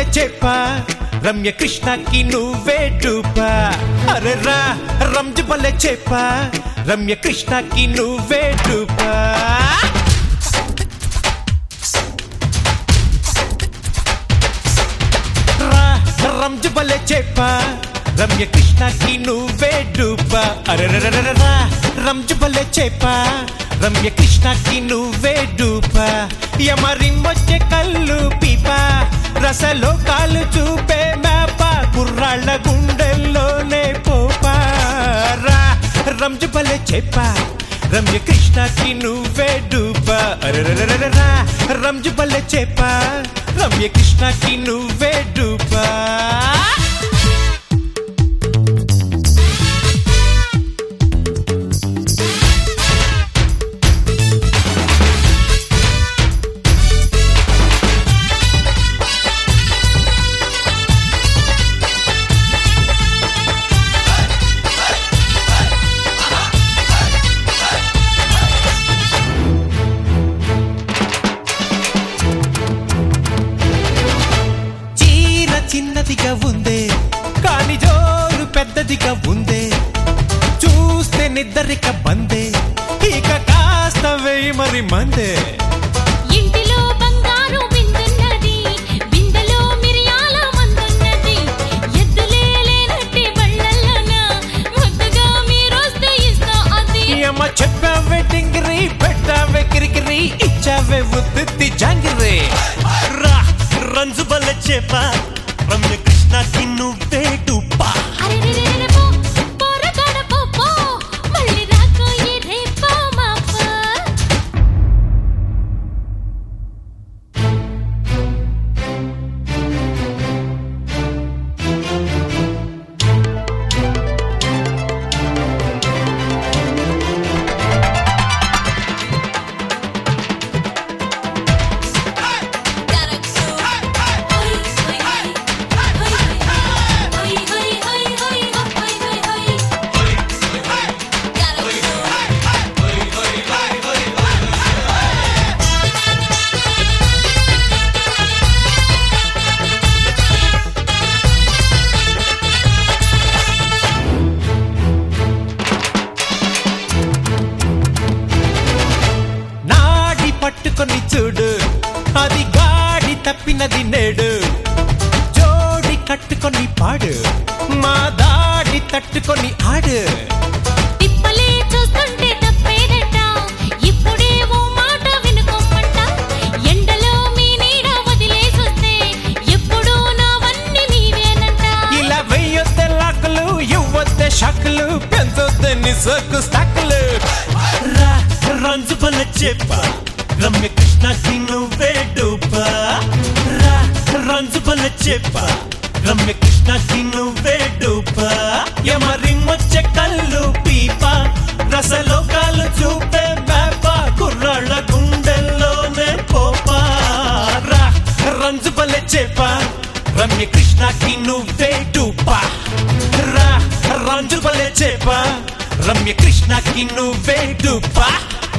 బలే చెప్ప రమ్య కృష్ణకి నువ్వే డూపా అరే రా రంజు బలే చెప్ప రమ్య కృష్ణకి నువ్వే డూపా రా రంజు బలే చెప్ప రమ్య కృష్ణకి నువ్వే డూపా అరే రా రంజు బలే చెప్ప రమ్య కృష్ణకి నువ్వే డూపా యమరిమ్మొచ్చే కళ్ళు పీపా రసలో కాలు చూపే మేప కుర్రాళ్ళ గుండెల్లోనే పోపా రా రంజు బలే చెప్ప రమ్య కృష్ణకి నువ్వే డూపా అరే రా రంజు బలే చెప్ప రమ్య కృష్ణకి నువ్వే డూపా చీర చిన్నదిగా ఉందే కాని జోరు పెద్దదిగా ఉందే చూస్తే నిద్దరిక బందే ఇక కాస్త వేయి మరి మందే ఇంటిలో బంగారు బిందున్నది బిందెలో మిరియాల మందున్నది ఎద్దులే లేనట్టి బళ్ళల్లోన ముద్దుగా మీరొస్తే ఇస్తా అది ఈ అమ్మ చెప్పావే టింగిరి పెట్టావే కిరికిరి ఇచ్చావే ఉత్తి జాంగిరి రా రంజు బల్ల చేప రమ్య కృష్ణకి నువ్వే డూపా అరెరెరెరెరె పో, పోరగాడ పో, పో. మళ్ళీ రాకు ఈ రేపో మాపో. నాడి పట్టుకొని చూడు అది గాడి తప్పినది నేడు జోడి కట్టుకొని పాడు మా దాడి తట్టుకొని ఆడు తిప్పలే చూస్తుంటే తప్పేదట ఇప్పుడే ఓ మాట వినుకోమంట ఎండలో మీ నీడ వదిలేసొస్తే ఎప్పుడూ నావన్నీ నీవేనంట ఇలా వెయ్యొద్దే లాకులు ఇవ్వొద్దే షాకులు పెంచొద్దే నిసకు స్టాకులు రా రంజు బల్ల చేప రమ్య కృష్ణకి నువ్వే డూపా రా రంజు బల్ల చేప రమ్య కృష్ణకి నువ్వే డూపా యమరిమ్మొచ్చే కళ్ళు పీప రసలోకాలు చూపే మేప కుర్రాళ్ళ గుండెల్లోనే పోపా రా రంజు బలే చేప రమ్య కృష్ణకి నువ్వే డూపా రా రంజు బలే చేప రమ్య కృష్ణకి నువ్వే డూపా